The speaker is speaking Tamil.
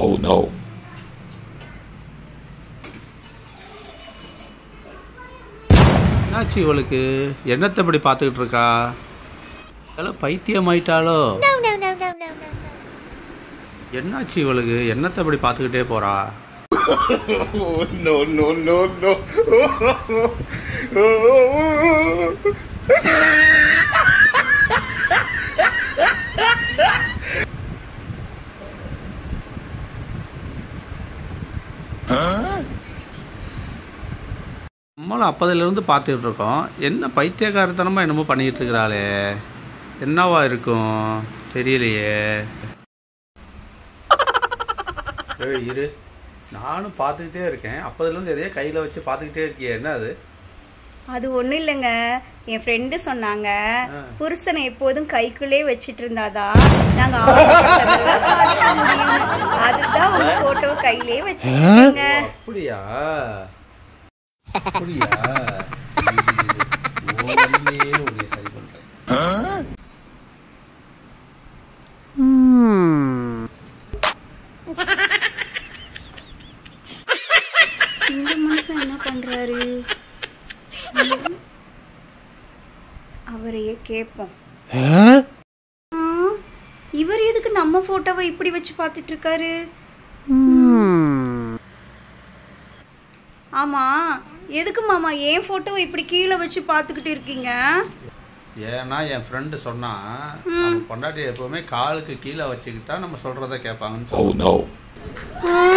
Oh no. என்னாச்சு இவளுக்கு என்னத்தை இப்படி பார்த்துக்கிட்டு இருக்கா அதெல்லாம் பைத்தியம் ஆயிட்டாளோ No, no, no, no, no, no, no. என்னாச்சு இவளுக்கு என்னத்தை இப்படி பார்த்துக்கிட்டே போறா Oh no no no no. நம்மளும் அப்பதிலிருந்து பார்த்துக்கிட்டு இருக்கோம் என்ன பைத்தியக்காரத்தனமா என்னமோ பண்ணிக்கிட்டு இருக்கிறாளே என்னவா இருக்கும் தெரியலையே ஏய், இரு நானும் பார்த்துக்கிட்டே இருக்கேன் அப்பதிலிருந்து எதையோ கையில் வச்சு பார்த்துக்கிட்டே இருக்கியே என்ன அது அது ஒண்ணும் இல்லைங்க என் ஃப்ரெண்டு சொன்னாங்க ஆ. புருஷனை எப்போதும் கைக்குள்ளே வச்சிட்டு இருந்தாதான் நாங்க ஆசைப்பட்டதெல்லாம் சாதிக்க முடியும் அதுதான் உங்க போட்டோ கையிலே வச்சிருக்கீங்க அப்படியா அப்படியா இரு, இரு. உன் வழியிலேயே உன்னை சரி பண்றேன் இந்த மனுஷன் என்ன பண்றாரு ம். அவரையே கேட்போம் ஆ, இவர் எதுக்கு நம்ம போட்டோவை இப்படி வச்சு பார்த்துட்டு இருக்காரு ஆமா எதுக்கு மாமா என் போட்டோவை இப்படி கீழே வச்சு பார்த்துக்கிட்டு இருக்கீங்க ஏன்னா என் ஃப்ரெண்டு சொன்னா நம்ம பொண்டாட்டி எப்பவுமே காலுக்கு கீழே வச்சுக்கிட்டா நம்ம சொல்றத கேட்பாங்கன்னு Oh சொல்லி no. ஆ,